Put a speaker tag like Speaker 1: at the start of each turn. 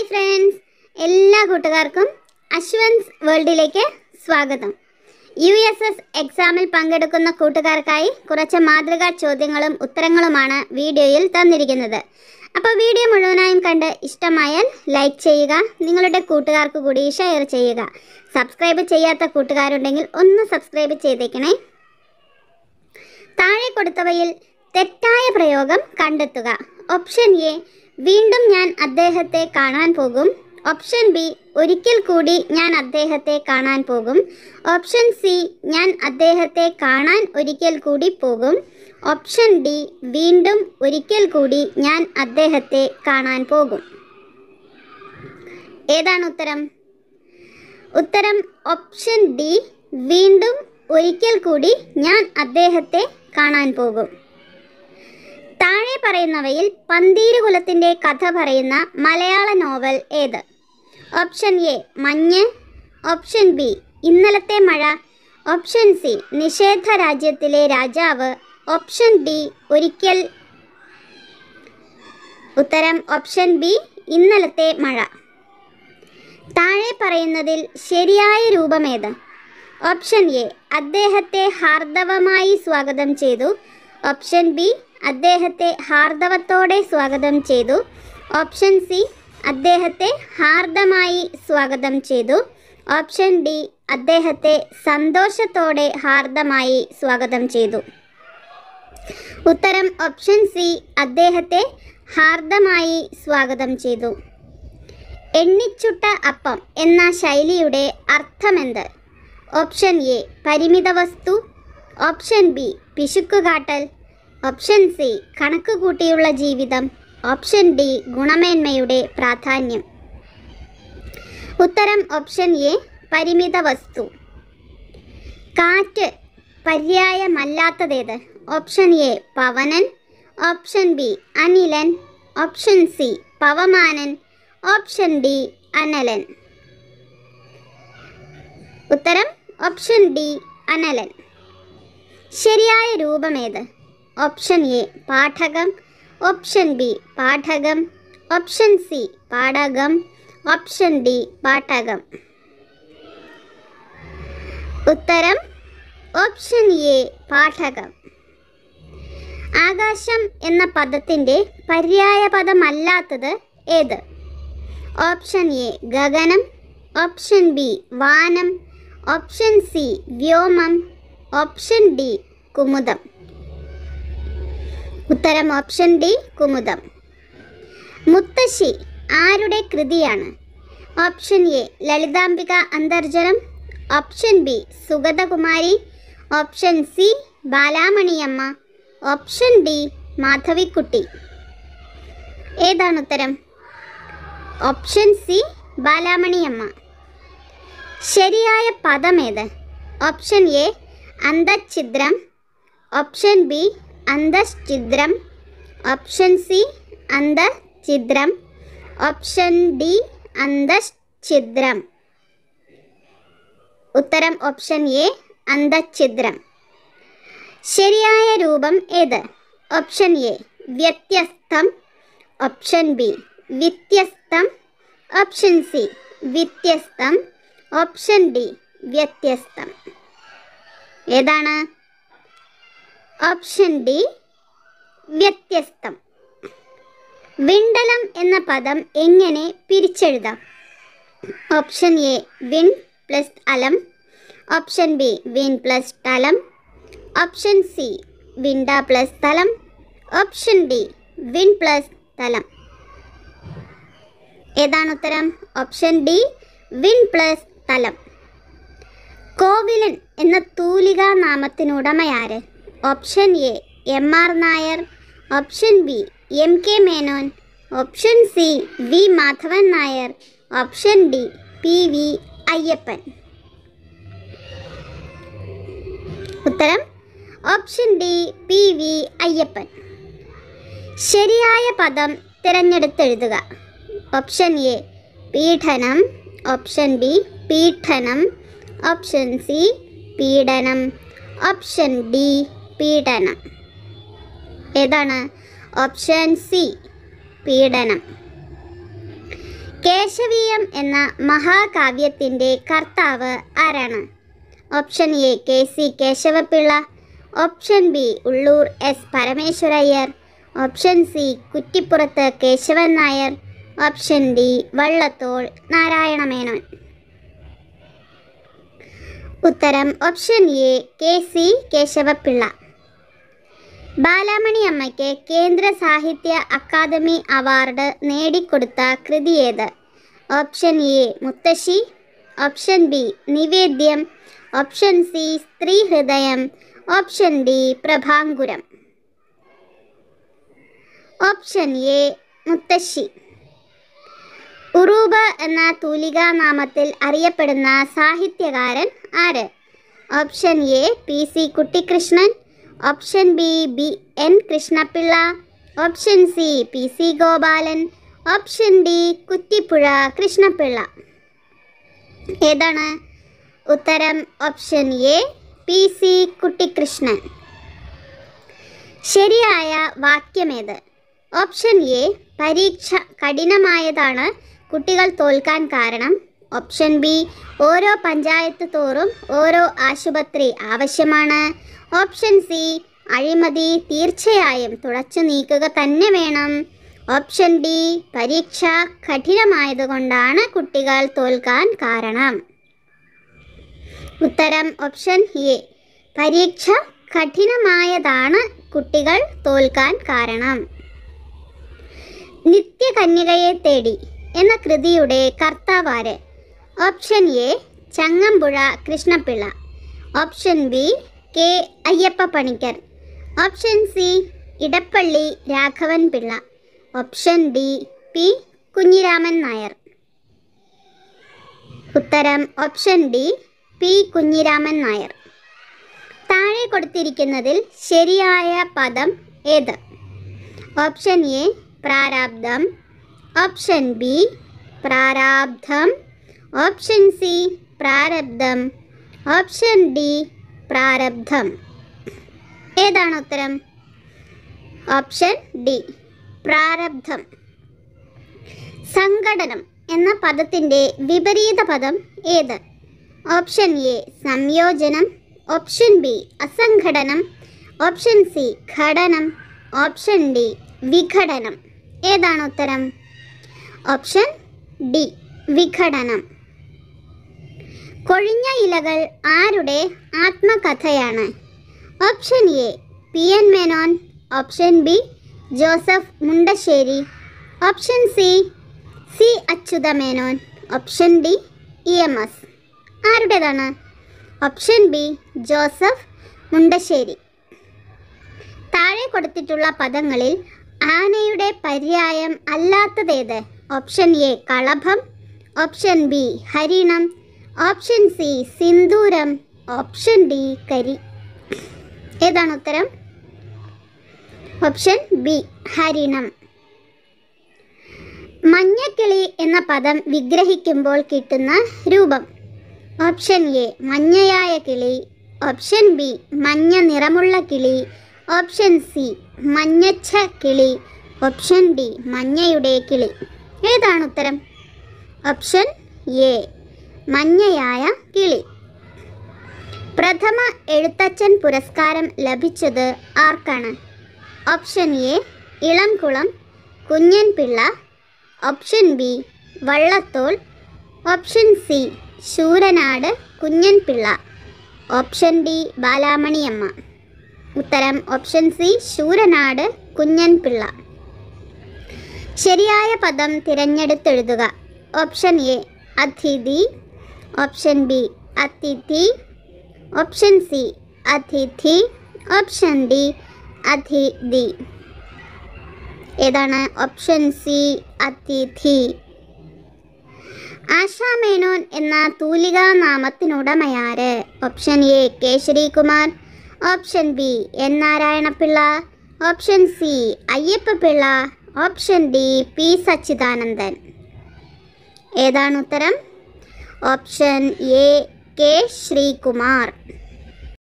Speaker 1: friends എല്ലാ കൂട്ടുകാർക്കും അശ്വൻസ് വേൾഡിലേക്ക് സ്വാഗതം യു എസ് എസ് എക്സാമിൽ പങ്കെടുക്കുന്ന കൂട്ടുകാർക്കായി കുറച്ച് മാതൃകാ ചോദ്യങ്ങളും ഉത്തരങ്ങളുമാണ് വീഡിയോയിൽ തന്നിരിക്കുന്നത് അപ്പോൾ വീഡിയോ മുഴുവനായും കണ്ട് ഇഷ്ടമായാൽ ലൈക്ക് ചെയ്യുക നിങ്ങളുടെ കൂട്ടുകാർക്ക് കൂടി ഷെയർ ചെയ്യുക സബ്സ്ക്രൈബ് ചെയ്യാത്ത കൂട്ടുകാരുണ്ടെങ്കിൽ ഒന്ന് സബ്സ്ക്രൈബ് ചെയ്തേക്കണേ താഴെ കൊടുത്തവയിൽ തെറ്റായ പ്രയോഗം കണ്ടെത്തുക ഓപ്ഷൻ എ വീണ്ടും ഞാൻ അദ്ദേഹത്തെ കാണാൻ പോകും ഓപ്ഷൻ ബി ഒരിക്കൽ കൂടി ഞാൻ അദ്ദേഹത്തെ കാണാൻ പോകും ഓപ്ഷൻ സി ഞാൻ അദ്ദേഹത്തെ കാണാൻ ഒരിക്കൽ കൂടി പോകും ഓപ്ഷൻ ഡി വീണ്ടും ഒരിക്കൽ കൂടി ഞാൻ അദ്ദേഹത്തെ കാണാൻ പോകും ഏതാണ് ഉത്തരം ഉത്തരം ഓപ്ഷൻ ഡി വീണ്ടും ഒരിക്കൽ കൂടി ഞാൻ അദ്ദേഹത്തെ കാണാൻ പോകും താഴെ പറയുന്നവയിൽ പന്തീരുകുലത്തിൻ്റെ കഥ പറയുന്ന മലയാള നോവൽ ഏത് ഓപ്ഷൻ എ മഞ്ഞ് ഓപ്ഷൻ ബി ഇന്നലത്തെ മഴ ഓപ്ഷൻ സി നിഷേധ രാജ്യത്തിലെ രാജാവ് ഓപ്ഷൻ ഡി ഒരിക്കൽ ഉത്തരം ഓപ്ഷൻ ബി ഇന്നലത്തെ മഴ താഴെ പറയുന്നതിൽ ശരിയായ രൂപമേത് ഓപ്ഷൻ എ അദ്ദേഹത്തെ ഹാർദവമായി സ്വാഗതം ചെയ്തു ഓപ്ഷൻ ബി അദ്ദേഹത്തെ ഹാർദവത്തോടെ സ്വാഗതം ചെയ്തു ഓപ്ഷൻ സി അദ്ദേഹത്തെ ഹാർദമായി സ്വാഗതം ചെയ്തു ഓപ്ഷൻ ഡി അദ്ദേഹത്തെ സന്തോഷത്തോടെ ഹാർദമായി സ്വാഗതം ചെയ്തു ഉത്തരം ഓപ്ഷൻ സി അദ്ദേഹത്തെ ഹാർദമായി സ്വാഗതം ചെയ്തു എണ്ണിച്ചുട്ട അപ്പം എന്ന ശൈലിയുടെ അർത്ഥമെന്ത് ഓപ്ഷൻ എ പരിമിത വസ്തു ഓപ്ഷൻ ബി പിശുക്കുകാട്ടൽ ഓപ്ഷൻ സി കണക്ക് കൂട്ടിയുള്ള ജീവിതം ഓപ്ഷൻ ഡി ഗുണമേന്മയുടെ പ്രാധാന്യം ഉത്തരം ഓപ്ഷൻ എ പരിമിത വസ്തു കാറ്റ് പര്യായമല്ലാത്തതേത് ഓപ്ഷൻ എ പവനൻ ഓപ്ഷൻ ബി അനിലൻ ഓപ്ഷൻ സി പവമാനൻ ഓപ്ഷൻ ഡി അനലൻ ഉത്തരം ഓപ്ഷൻ ഡി അനലൻ ശരിയായ രൂപമേത് ഓപ്ഷൻ എ പാഠകം ഓപ്ഷൻ ബി പാഠകം ഓപ്ഷൻ സി പാഠകം ഓപ്ഷൻ ഡി പാഠകം ഉത്തരം ഓപ്ഷൻ എ പാഠകം ആകാശം എന്ന പദത്തിൻ്റെ പര്യായ പദമല്ലാത്തത് ഏത് ഓപ്ഷൻ എ ഗഗനം ഓപ്ഷൻ ബി വാനം ഓപ്ഷൻ സി വ്യോമം ഓപ്ഷൻ ഡി കുമുദം ഉത്തരം ഓപ്ഷൻ ഡി കുമുദം മുത്തശ്ശി ആരുടെ കൃതിയാണ് option A Lalithambika Antharjanam option B Sugathakumari option C Balamaniamma option D Madhavikutty ഏതാണ് ഉത്തരം ഓപ്ഷൻ സി ബാലാമണിയമ്മ ശരിയായ പദമേത് ഓപ്ഷൻ എ അന്തഛിദ്രം ഓപ്ഷൻ ബി അന്തശ്ചിദ്രം ഓപ്ഷൻ സി അന്തഛിദ്രം ഓപ്ഷൻ ഡി അന്തശ്ചിദ്രം ഉത്തരം ഓപ്ഷൻ എ അന്തഛിദ്രം ശരിയായ രൂപം ഏത് ഓപ്ഷൻ എ വ്യത്യസ്തം ഓപ്ഷൻ ബി വ്യത്യസ്തം ഓപ്ഷൻ സി വ്യത്യസ്തം ഓപ്ഷൻ ഡി വ്യത്യസ്തം ഏതാണ് ഓപ്ഷൻ ഡി വ്യത്യസ്തം വിണ്ടലം എന്ന പദം എങ്ങനെ പിരിച്ചെഴുതാം ഓപ്ഷൻ എ വിൺ പ്ലസ് അലം ഓപ്ഷൻ ബി വിൻ പ്ലസ് തലം ഓപ്ഷൻ സി വിണ്ട പ്ലസ് തലം ഓപ്ഷൻ ഡി വിൻ പ്ലസ് തലം ഏതാണ് ഉത്തരം ഓപ്ഷൻ ഡി വിൻ പ്ലസ് തലം കോവിലൻ എന്ന തൂലികാ നാമത്തിനുടമയാര് option A M R Nair option B M K Menon option C V Madhavan Nair option D P V Ayyappan ഉത്തരം option D P V Ayyappan ശരിയായ പദം തിരഞ്ഞെടുത്തെഴുതുക ഓപ്ഷൻ എ പീഠനം ഓപ്ഷൻ ബി പീഠനം ഓപ്ഷൻ സി പീഡനം ഓപ്ഷൻ ഡി പീഡനം ഏതാണ് ഓപ്ഷൻ സി പീഡനം കേശവീയം എന്ന മഹാകാവ്യത്തിൻ്റെ കർത്താവ് ആരാണ് option A K C Kesavapillai option B Ulloor S Parameswarayyar option C Kuttippurathu Kesavan Nair option D Vallathol Narayana Menon ഉത്തരം option A K C Kesavapillai Balamani അമ്മയ്ക്ക് കേന്ദ്ര സാഹിത്യ അക്കാദമി അവാർഡ് നേടിക്കൊടുത്ത കൃതി ഏത് option A Muthassi option B Nivedyam option C Sthree Hridayam option D Prabhankuram option A Muthassi Uroob എന്ന തൂലികാനാമത്തിൽ അറിയപ്പെടുന്ന സാഹിത്യകാരൻ ആര് option A P C Kuttikrishnan option B B N Krishnapillai option C P C Gopalan option D Kuttippuzha Krishnapillai ഏതാണ് ഉത്തരം option A P C Kuttikrishnan ശരിയായ വാക്യമേത് ഓപ്ഷൻ എ പരീക്ഷ കഠിനമായതാണ് കുട്ടികൾ തോൽക്കാൻ കാരണം ഓപ്ഷൻ ബി ഓരോ പഞ്ചായത്ത് തോറും ഓരോ ആശുപത്രി ആവശ്യമാണ് ഓപ്ഷൻ സി അഴിമതി തീർച്ചയായും തുടച്ചു നീക്കുക തന്നെ വേണം ഓപ്ഷൻ ഡി പരീക്ഷ കഠിനമായതുകൊണ്ടാണ് കുട്ടികൾ തോൽക്കാൻ കാരണം ഉത്തരം ഓപ്ഷൻ എ പരീക്ഷ കഠിനമായതാണ് കുട്ടികൾ തോൽക്കാൻ കാരണം നിത്യകന്യകയെ തേടി എന്ന കൃതിയുടെ കർത്താവാര് option A Changampuzha Krishnapillai option B K Ayyappa Panicker option C Edappally Raghavan Pillai option D P Kunhiraman Nair ഉത്തരം option D P Kunhiraman Nair താഴെ കൊടുത്തിരിക്കുന്നതിൽ ശരിയായ പദം ഏത് ഓപ്ഷൻ എ പ്രാരാബ്ധം ഓപ്ഷൻ ബി പ്രാരാബ്ധം ഓപ്ഷൻ സി പ്രാരബ്ധം ഓപ്ഷൻ ഡി പ്രാരബ്ധം ഏതാണ് ഉത്തരം ഓപ്ഷൻ ഡി പ്രാരബ്ധം സംഘടനം എന്ന പദത്തിൻ്റെ വിപരീത പദം ഏത് ഓപ്ഷൻ എ സംയോജനം ഓപ്ഷൻ ബി അസംഘടനം ഓപ്ഷൻ സി ഘടനം ഓപ്ഷൻ ഡി വിഘടനം ഏതാണ് ഉത്തരം ഓപ്ഷൻ ഡി വിഘടനം കൊഴിഞ്ഞ ഇലകൾ ആരുടെ ആത്മകഥയാണ് option A P N Menon option B Joseph Mundassery option C C Achutha Menon option D E M S ആരുടേതാണ് ഓപ്ഷൻ ബി ജോസഫ് മുണ്ടശ്ശേരി താഴെ കൊടുത്തിട്ടുള്ള പദങ്ങളിൽ ആനയുടെ പര്യായം അല്ലാത്തതേത് ഓപ്ഷൻ എ കളഭം ഓപ്ഷൻ ബി ഹരിണം ഓപ്ഷൻ സി സിന്ദൂരം ഓപ്ഷൻ ഡി കരി ഏതാണ് ഉത്തരം ഓപ്ഷൻ ബി ഹരിണം മഞ്ഞക്കിളി എന്ന പദം വിഗ്രഹിക്കുമ്പോൾ കിട്ടുന്ന രൂപം ഓപ്ഷൻ എ മഞ്ഞയായ കിളി ഓപ്ഷൻ ബി മഞ്ഞ നിറമുള്ള കിളി ഓപ്ഷൻ സി മഞ്ഞച്ച കിളി ഓപ്ഷൻ ഡി മഞ്ഞയുടെ കിളി ഏതാണ് ഉത്തരം ഓപ്ഷൻ എ മഞ്ഞയായ കിളി പ്രഥമ എഴുത്തച്ഛൻ പുരസ്കാരം ലഭിച്ചത് ആർക്കാണ് option A Elamkulam Kunjan Pillai option B Vallathol option C Sooranad Kunjan Pillai option D Balamaniamma ഉത്തരം ഓപ്ഷൻ സി ശൂരനാട് കുഞ്ഞൻ പിള്ള ശരിയായ പദം തിരഞ്ഞെടുത്തെഴുതുക ഓപ്ഷൻ എ അതിഥി ഓപ്ഷൻ ബി അതിഥി ഓപ്ഷൻ സി അതിഥി ഓപ്ഷൻ ഡി അതിഥി ഏതാണ് ഓപ്ഷൻ സി അതിഥി ആശാമേനോൻ എന്ന തൂലികാ നാമത്തിനുടമയാര് option A K Sreekumar option B N Narayanapillai option C Ayyappa Pillai option D P Sachidanandan ഏതാണ് ഉത്തരം ഓപ്ഷൻ എ കെ ശ്രീകുമാർ